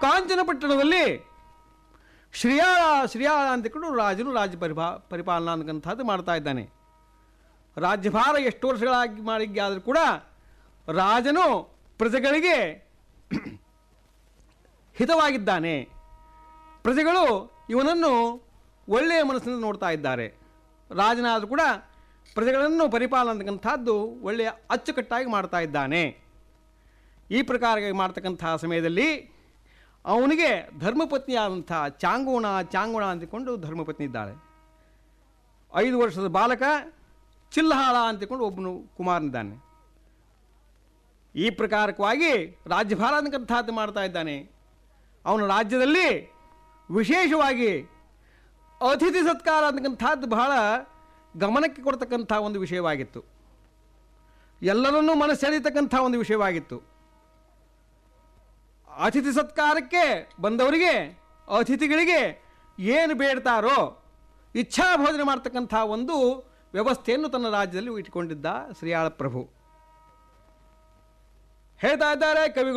ಕಾಂಚನ ಪಟ್ಟಣದಲ್ಲಿ ಶ್ರೀಯಾಳ ಶ್ರೀಯಾಳ ಅಂತಿಕೊಂಡು ರಾಜನು ರಾಜ್ಯ ಪರಿಪಾ ಪರಿಪಾಲನಾ ಅಂತಕ್ಕಂಥದ್ದು ಮಾಡ್ತಾ ಇದ್ದಾನೆ ರಾಜ್ಯಭಾರ ಎಷ್ಟು ವರ್ಷಗಳಾಗಿ ಮಾಡಿಗೆ ಆದರೂ ಕೂಡ ರಾಜನು ಪ್ರಜೆಗಳಿಗೆ ಹಿತವಾಗಿದ್ದಾನೆ ಪ್ರಜೆಗಳು ಇವನನ್ನು ಒಳ್ಳೆಯ ಮನಸ್ಸಿನಿಂದ ನೋಡ್ತಾ ಇದ್ದಾರೆ ರಾಜನಾದರೂ ಕೂಡ ಪ್ರಜೆಗಳನ್ನು ಪರಿಪಾಲನೆ ಅಂತಕ್ಕಂಥದ್ದು ಒಳ್ಳೆಯ ಅಚ್ಚುಕಟ್ಟಾಗಿ ಮಾಡ್ತಾ ಇದ್ದಾನೆ ಈ ಪ್ರಕಾರ ಮಾಡ್ತಕ್ಕಂಥ ಸಮಯದಲ್ಲಿ ಅವನಿಗೆ ಧರ್ಮಪತ್ನಿಯಾದಂಥ ಚಾಂಗುಣ ಚಾಂಗುಣ ಅಂತಿಕೊಂಡು ಧರ್ಮಪತ್ನಿ ಇದ್ದಾಳೆ ಐದು ವರ್ಷದ ಬಾಲಕ ಚಿಲ್ಲಹಾಳ ಅಂತಿಕೊಂಡು ಒಬ್ಬನು ಕುಮಾರನಿದ್ದಾನೆ ಈ ಪ್ರಕಾರಕವಾಗಿ ರಾಜ್ಯಭಾರ ಅಂತಕ್ಕಂಥದ್ದು ಮಾಡ್ತಾ ಇದ್ದಾನೆ ಅವನ ರಾಜ್ಯದಲ್ಲಿ ವಿಶೇಷವಾಗಿ ಅತಿಥಿ ಸತ್ಕಾರ ಅಂತಕ್ಕಂಥದ್ದು ಬಹಳ ಗಮನಕ್ಕೆ ಕೊಡ್ತಕ್ಕಂಥ ಒಂದು ವಿಷಯವಾಗಿತ್ತು ಎಲ್ಲರನ್ನೂ ಮನಸ್ಸೆಳೀತಕ್ಕಂಥ ಒಂದು ವಿಷಯವಾಗಿತ್ತು ಅತಿಥಿ ಸತ್ಕಾರಕ್ಕೆ ಬಂದವರಿಗೆ ಅತಿಥಿಗಳಿಗೆ ಏನು ಬೇಡ್ತಾರೋ ಇಚ್ಛಾ ಭೋಜನೆ ಮಾಡ್ತಕ್ಕಂಥ ಒಂದು ವ್ಯವಸ್ಥೆಯನ್ನು ತನ್ನ ರಾಜ್ಯದಲ್ಲಿ ಇಟ್ಕೊಂಡಿದ್ದ ಶ್ರೀಯಾಳ ಪ್ರಭು ಹೇಳ್ತಾ ಇದ್ದಾರೆ ಕವಿಗಳು